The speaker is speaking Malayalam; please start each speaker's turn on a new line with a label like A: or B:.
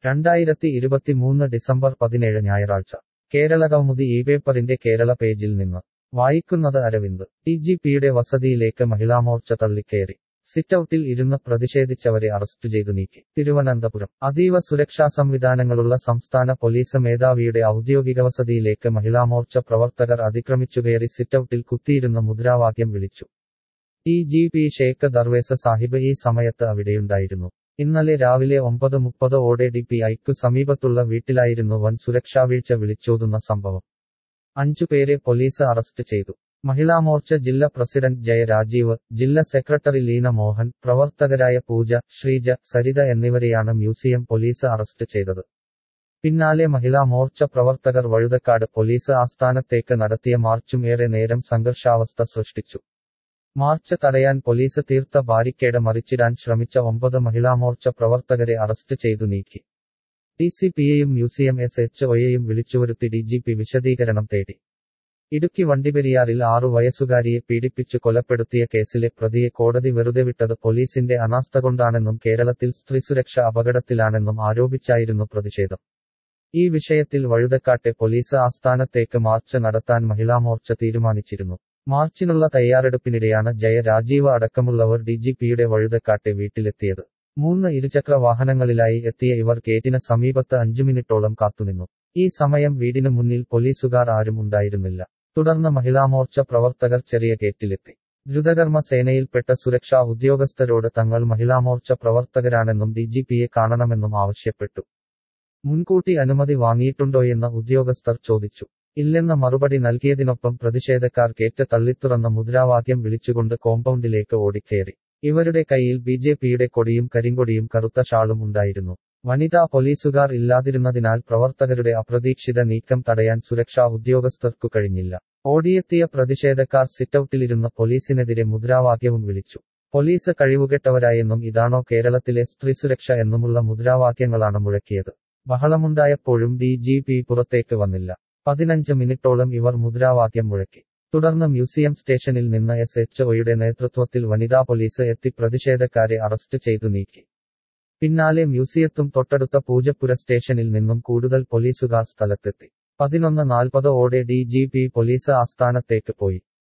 A: രണ്ടായിരത്തി ഇരുപത്തിമൂന്ന് ഡിസംബർ പതിനേഴ് ഞായറാഴ്ച കേരളകൗമുദി ഈ പേപ്പറിന്റെ കേരള പേജിൽ നിന്ന് വായിക്കുന്നത് അരവിന്ദ് ഡി ജി പിയുടെ വസതിയിലേക്ക് മഹിളാമോർച്ച തള്ളിക്കയറി സിറ്റൌട്ടിൽ ഇരുന്ന് പ്രതിഷേധിച്ചവരെ അറസ്റ്റ് ചെയ്തു നീക്കി തിരുവനന്തപുരം അതീവ സുരക്ഷാ സംവിധാനങ്ങളുള്ള സംസ്ഥാന പോലീസ് മേധാവിയുടെ ഔദ്യോഗിക വസതിയിലേക്ക് മഹിളാമോർച്ച പ്രവർത്തകർ അതിക്രമിച്ചുകയറി സിറ്റൌട്ടിൽ കുത്തിയിരുന്ന് മുദ്രാവാക്യം വിളിച്ചു D G P Shaikh Darvesh Sahib ഈ സമയത്ത് അവിടെയുണ്ടായിരുന്നു ഇന്നലെ രാവിലെ ഒമ്പത് മുപ്പത് ഓടെ ഡി പി ഐക്കു സമീപത്തുള്ള വീട്ടിലായിരുന്നു വൻ സുരക്ഷാവീഴ്ച വിളിച്ചോതുന്ന സംഭവം അഞ്ചുപേരെ പോലീസ് അറസ്റ്റ് ചെയ്തു മഹിളാമോർച്ച ജില്ലാ പ്രസിഡന്റ് ജയ രാജീവ് ജില്ലാ സെക്രട്ടറി ലീന മോഹൻ പ്രവർത്തകരായ പൂജ ശ്രീജ സരിത എന്നിവരെയാണ് മ്യൂസിയം പോലീസ് അറസ്റ്റ് ചെയ്തത് പിന്നാലെ മഹിളാ മോർച്ച പ്രവർത്തകർ വഴുതക്കാട് പോലീസ് ആസ്ഥാനത്തേക്ക് നടത്തിയ മാർച്ചും ഏറെ നേരം സംഘർഷാവസ്ഥ സൃഷ്ടിച്ചു മാർച്ച് തടയാൻ പോലീസ് തീർത്ത ബാരിക്കേഡ് മറിച്ചിടാൻ ശ്രമിച്ച ഒമ്പത് മഹിളാമോർച്ച പ്രവർത്തകരെ അറസ്റ്റ് ചെയ്തു നീക്കി ഡി സി പിയെയും മ്യൂസിയം എസ് എച്ച് ഒയെയും വിളിച്ചുവരുത്തി ഡി ജി പി വിശദീകരണം തേടി ഇടുക്കി വണ്ടിപ്പെരിയാറിൽ ആറു വയസ്സുകാരിയെ പീഡിപ്പിച്ചു കൊലപ്പെടുത്തിയ കേസിലെ പ്രതിയെ കോടതി വെറുതെ വിട്ടത് പോലീസിന്റെ അനാസ്ഥ കൊണ്ടാണെന്നും കേരളത്തിൽ സ്ത്രീസുരക്ഷ അപകടത്തിലാണെന്നും ആരോപിച്ചായിരുന്നു പ്രതിഷേധം ഈ വിഷയത്തിൽ വഴുതക്കാട്ടെ പോലീസ് ആസ്ഥാനത്തേക്ക് മാർച്ച് നടത്താൻ മഹിളാമോർച്ച തീരുമാനിച്ചിരുന്നു മാർച്ചിനുള്ള തയ്യാറെടുപ്പിനിടെയാണ് ജയ രാജീവ് അടക്കമുള്ളവർ ഡി ജി പിയുടെ വഴുതക്കാട്ടെ വീട്ടിലെത്തിയത് മൂന്ന് ഇരുചക്ര വാഹനങ്ങളിലായി എത്തിയ ഇവർ ഗേറ്റിന് സമീപത്ത് അഞ്ചു മിനിറ്റോളം കാത്തുനിന്നു ഈ സമയം വീടിന് മുന്നിൽ പോലീസുകാർ ആരും ഉണ്ടായിരുന്നില്ല തുടർന്ന് മഹിളാമോർച്ച പ്രവർത്തകർ ചെറിയ ഗേറ്റിലെത്തി ദ്രുതകർമ്മ സേനയിൽപ്പെട്ട സുരക്ഷാ ഉദ്യോഗസ്ഥരോട് തങ്ങൾ മഹിളാമോർച്ച പ്രവർത്തകരാണെന്നും ഡി ജി പിയെ കാണണമെന്നും ആവശ്യപ്പെട്ടു മുൻകൂട്ടി അനുമതി വാങ്ങിയിട്ടുണ്ടോയെന്ന് ഉദ്യോഗസ്ഥർ ചോദിച്ചു ഇല്ലെന്ന മറുപടി നൽകിയതിനൊപ്പം പ്രതിഷേധക്കാർ കേറ്റ് തള്ളിത്തുറന്ന മുദ്രാവാക്യം വിളിച്ചുകൊണ്ട് കോമ്പൗണ്ടിലേക്ക് ഓടിക്കയറി ഇവരുടെ കയ്യിൽ ബി ജെ പിയുടെ കൊടിയും കരിങ്കൊടിയും കറുത്ത ഷാളും ഉണ്ടായിരുന്നു വനിതാ പോലീസുകാർ ഇല്ലാതിരുന്നതിനാൽ പ്രവർത്തകരുടെ അപ്രതീക്ഷിത നീക്കം തടയാൻ സുരക്ഷാ ഉദ്യോഗസ്ഥർക്കു കഴിഞ്ഞില്ല ഓടിയെത്തിയ പ്രതിഷേധക്കാർ സിറ്റൌട്ടിലിരുന്ന പോലീസിനെതിരെ മുദ്രാവാക്യവും വിളിച്ചു പോലീസ് കഴിവുകെട്ടവരായെന്നും ഇതാണോ കേരളത്തിലെ സ്ത്രീസുരക്ഷ എന്നുമുള്ള മുദ്രാവാക്യങ്ങളാണ് മുഴക്കിയത് ബഹളമുണ്ടായപ്പോഴും ഡി ജി പി പുറത്തേക്ക് വന്നില്ല പതിനഞ്ച് മിനിറ്റോളം ഇവർ മുദ്രാവാക്യം മുഴക്കി തുടർന്ന് മ്യൂസിയം സ്റ്റേഷനിൽ നിന്ന് എസ് എച്ച് ഒയുടെ നേതൃത്വത്തിൽ വനിതാ പോലീസ് എത്തി പ്രതിഷേധക്കാരെ അറസ്റ്റ് ചെയ്തു നീക്കി പിന്നാലെ മ്യൂസിയത്തും തൊട്ടടുത്ത പൂജപ്പുര സ്റ്റേഷനിൽ നിന്നും കൂടുതൽ പോലീസുകാർ സ്ഥലത്തെത്തി പതിനൊന്ന് നാൽപ്പത് ഓടെ ഡി ജി പി പോലീസ് ആസ്ഥാനത്തേക്ക് പോയി